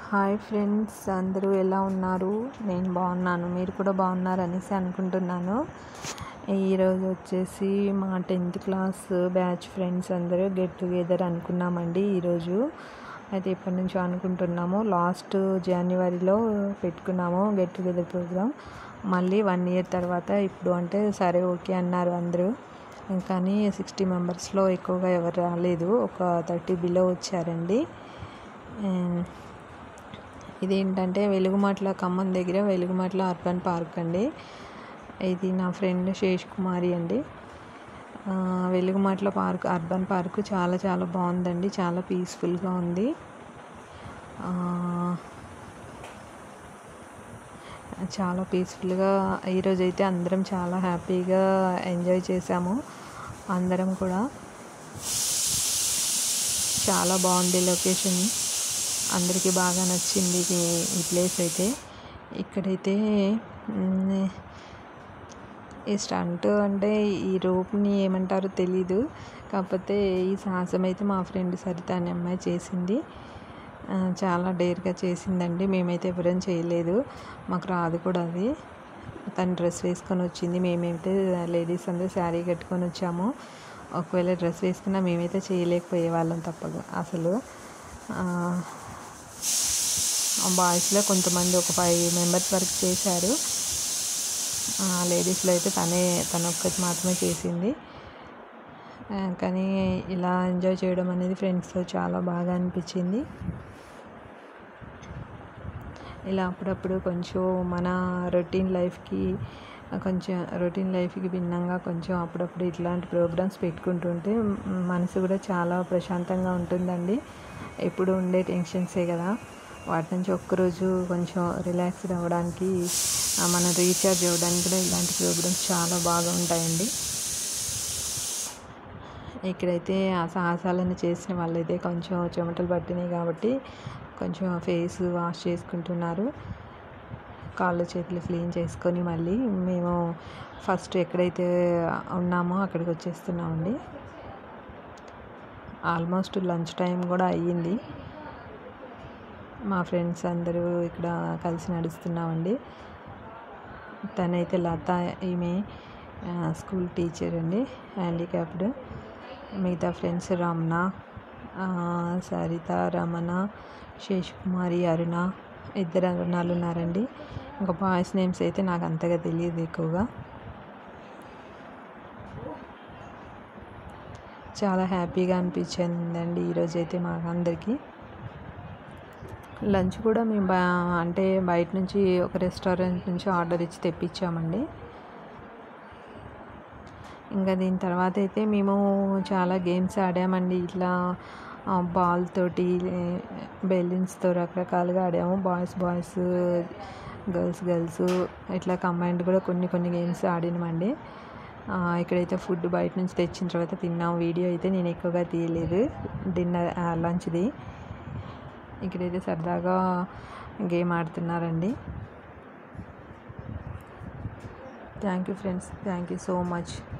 hi friends అందరూ ఎలా ఉన్నారు నేను బాగున్నాను మీరు కూడా బాగున్నారు అనేసి అనుకుంటున్నాను ఈరోజు వచ్చేసి మా టెన్త్ క్లాస్ బ్యాచ్ ఫ్రెండ్స్ అందరూ గెట్ టుగెదర్ అనుకున్నామండి ఈరోజు అయితే ఎప్పటి నుంచో అనుకుంటున్నాము లాస్ట్ జనవరిలో పెట్టుకున్నాము గెట్ టుగెదర్ ప్రోగ్రామ్ మళ్ళీ వన్ ఇయర్ తర్వాత ఇప్పుడు అంటే సరే ఓకే అన్నారు అందరూ కానీ సిక్స్టీ మెంబర్స్లో ఎక్కువగా ఎవరు రాలేదు ఒక థర్టీ బిలో వచ్చారండి ఇదేంటంటే వెలుగుమాట్ల ఖమ్మం దగ్గర వెలుగుమాట్ల అర్బన్ పార్క్ అండి ఇది నా ఫ్రెండ్ శేష్ కుమారి అండి వెలుగుమాట్ల పార్క్ అర్బన్ పార్క్ చాలా చాలా బాగుందండి చాలా పీస్ఫుల్గా ఉంది చాలా పీస్ఫుల్గా ఈరోజు అయితే అందరం చాలా హ్యాపీగా ఎంజాయ్ చేసాము అందరం కూడా చాలా బాగుంది లొకేషన్ అందరికీ బాగా నచ్చింది ఈ ప్లేస్ అయితే ఇక్కడైతే ఈ స్టంట్ అంటే ఈ రోప్ని ఏమంటారో తెలీదు కాకపోతే ఈ సాహసం అయితే మా ఫ్రెండ్ సరిత అనే అమ్మాయి చేసింది చాలా డేర్గా చేసిందండి మేమైతే ఎవరం చేయలేదు మాకు రాదు కూడా అది తను డ్రెస్ వేసుకొని వచ్చింది మేమైతే లేడీస్ అందరూ శారీ కట్టుకొని వచ్చాము ఒకవేళ డ్రెస్ వేసుకున్నా మేమైతే చేయలేకపోయే వాళ్ళం తప్పదు అసలు బాయ్స్లో కొంతమంది ఒక ఫైవ్ మెంబర్స్ వరకు చేశారు లేడీస్లో అయితే తనే తన ఒక్కటి మాత్రమే చేసింది కానీ ఇలా ఎంజాయ్ చేయడం అనేది ఫ్రెండ్స్తో చాలా బాగా అనిపించింది ఇలా అప్పుడప్పుడు కొంచెం మన రొటీన్ లైఫ్కి కొంచెం రొటీన్ లైఫ్కి భిన్నంగా కొంచెం అప్పుడప్పుడు ఇట్లాంటి ప్రోగ్రామ్స్ పెట్టుకుంటుంటే మనసు కూడా చాలా ప్రశాంతంగా ఉంటుందండి ఎప్పుడు ఉండే టెన్షన్సే కదా వాటి నుంచి ఒక్కరోజు కొంచెం రిలాక్స్డ్ అవ్వడానికి మనం రీఛార్జ్ అవ్వడానికి కూడా ఇలాంటి ప్రోగ్రామ్స్ చాలా బాగా ఉంటాయండి ఇక్కడైతే ఆ సాహసాలను చేసిన వాళ్ళైతే కొంచెం చెమటలు పట్టినాయి కాబట్టి కొంచెం ఫేస్ వాష్ చేసుకుంటున్నారు కాళ్ళు చేతులు క్లీన్ చేసుకొని మళ్ళీ మేము ఫస్ట్ ఎక్కడైతే ఉన్నామో అక్కడికి వచ్చేస్తున్నామండి ఆల్మోస్ట్ లంచ్ టైం కూడా అయ్యింది మా ఫ్రెండ్స్ అందరూ ఇక్కడ కలిసి నడుస్తున్నామండి తనైతే లత ఈమె స్కూల్ టీచర్ అండి హ్యాండిక్యాప్డ్ మిగతా ఫ్రెండ్స్ రమణ సరిత రమణ శేష్ కుమారి అరుణ ఇద్దరు అరుణాలు ఉన్నారండి ఇంకా బాయ్స్ నేమ్స్ అయితే నాకు అంతగా తెలియదు ఎక్కువగా చాలా హ్యాపీగా అనిపించిందండి ఈరోజు అయితే మాకు అందరికీ లంచ్ కూడా మేము బా అంటే బయట నుంచి ఒక రెస్టారెంట్ నుంచి ఆర్డర్ ఇచ్చి తెప్పించామండి ఇంకా దీని తర్వాత అయితే మేము చాలా గేమ్స్ ఆడామండి ఇట్లా బాల్ తోటి బెలూన్స్తో రకరకాలుగా ఆడాము బాయ్స్ బాయ్స్ గర్ల్స్ గర్ల్స్ ఇట్లా కంబైన్డ్ కూడా కొన్ని కొన్ని గేమ్స్ ఆడినామండి ఇక్కడైతే ఫుడ్ బయట నుంచి తెచ్చిన తర్వాత తిన్నాం వీడియో అయితే నేను ఎక్కువగా తీయలేదు డిన్నర్ లంచ్ది ఇక్కడైతే సరదాగా గేమ్ ఆడుతున్నారండి thank you friends thank you so much